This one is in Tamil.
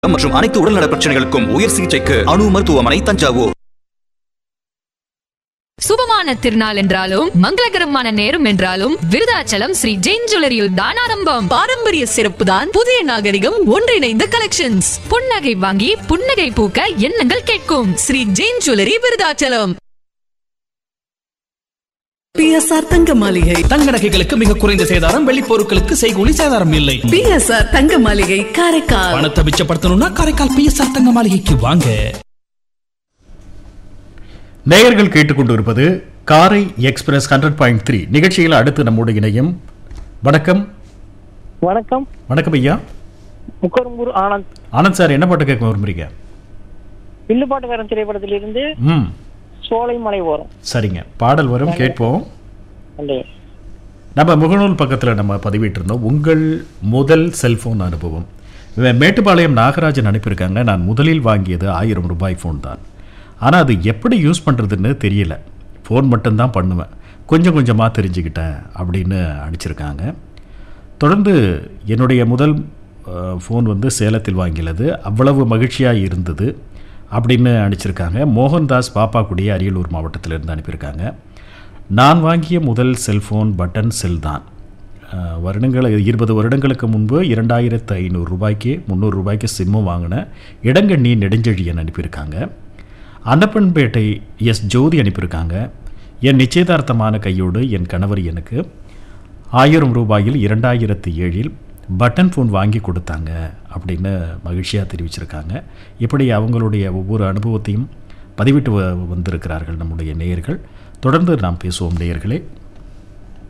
மற்றும் அனைத்து உடல்நல பிரச்சனைகளுக்கும் உயர் சிகிச்சைக்கு அணு மருத்துவமனை தஞ்சாவூர் சுபமான திருநாள் என்றாலும் மங்களகரமான நேரம் என்றாலும் விருதாச்சலம் ஸ்ரீ ஜெயின் ஜுவல்லரியில் தான் ஆரம்பம் பாரம்பரிய சிறப்பு தான் புதிய நாகரிகம் ஒன்றிணைந்த கலெக்ஷன்ஸ் புன்னகை வாங்கி புன்னகை பூக்க எண்ணங்கள் கேட்கும் ஸ்ரீ ஜெயின் ஜுவல்லரி விருதாச்சலம் பிஎஸ்ஆர் தங்க மாளிகை தங்க நகைகளுக்கு மிக குறைந்த சேதாரம் வெள்ளி பொருட்களுக்கு செய்கூலி சேதாரம் இல்லை பிஎஸ்ஆர் தங்க மாளிகை காரைக்கால் பணத்தை மிச்சப்படுத்தணும்னா காரைக்கால் பிஎஸ்ஆர் தங்க மாளிகைக்கு வாங்க நேயர்கள் கேட்டுக்கொண்டிருப்பது காரை எக்ஸ்பிரஸ் ஹண்ட்ரட் பாயிண்ட் த்ரீ நிகழ்ச்சியில் அடுத்து நம்முடைய இணையம் வணக்கம் வணக்கம் வணக்கம் ஐயா முக்கரும்பூர் ஆனந்த் ஆனந்த் சார் என்ன பாட்டு கேட்க விரும்புறீங்க வில்லுப்பாட்டுக்காரன் திரைப்படத்திலிருந்து ம் சோலைமலை ஓரம் சரிங்க பாடல் வரும் கேட்போம் அந்த நம்ம முகநூல் பக்கத்தில் நம்ம பதிவிட்டிருந்தோம் உங்கள் முதல் செல்போன் அனுபவம் வே- மேட்டுப்பாளையம் நாகராஜன் அனுப்பியிருக்காங்க நான் முதலில் வாங்கியது ஆயிரம் ரூபாய் ஃபோன் தான் ஆனால் அது எப்படி யூஸ் பண்ணுறதுன்னு தெரியல ஃபோன் மட்டும்தான் பண்ணுவேன் கொஞ்சம் கொஞ்சமாக தெரிஞ்சுக்கிட்டேன் அப்படின்னு அடிச்சிருக்காங்க தொடர்ந்து என்னுடைய முதல் ஃபோன் வந்து சேலத்தில் வாங்கியது அவ்வளவு மகிழ்ச்சியாக இருந்தது அப்படின்னு அனுப்பிச்சிருக்காங்க மோகன்தாஸ் பாப்பாக்குடி அரியலூர் மாவட்டத்திலிருந்து அனுப்பியிருக்காங்க நான் வாங்கிய முதல் செல்ஃபோன் பட்டன் செல் தான் அஹ், வருடங்கள் இருபது வருடங்களுக்கு முன்பு இரண்டாயிரத்து ஐநூறு ரூபாய்க்கு முந்நூறு ரூபாய்க்கு சிம்மு வாங்கினேன் இடங்கண்ணி நெடுஞ்செழியன் அனுப்பியிருக்காங்க அன்னப்பன்பேட்டை எஸ் ஜோதி அனுப்பியிருக்காங்க என் நிச்சயதார்த்தமான கையோடு என் கணவர் எனக்கு ஆயிரம் ரூபாயில் இரண்டாயிரத்து ஏழில் பட்டன் ஃபோன் வாங்கி கொடுத்தாங்க அப்படின்னு மகிழ்ச்சியாக தெரிவிச்சிருக்காங்க இப்படி அவங்களுடைய ஒவ்வொரு அனுபவத்தையும் பதிவிட்டு வ- வந்திருக்கிறார்கள் நம்முடைய நேயர்கள் தொடர்ந்து நாம் பேசுவோம் நேயர்களே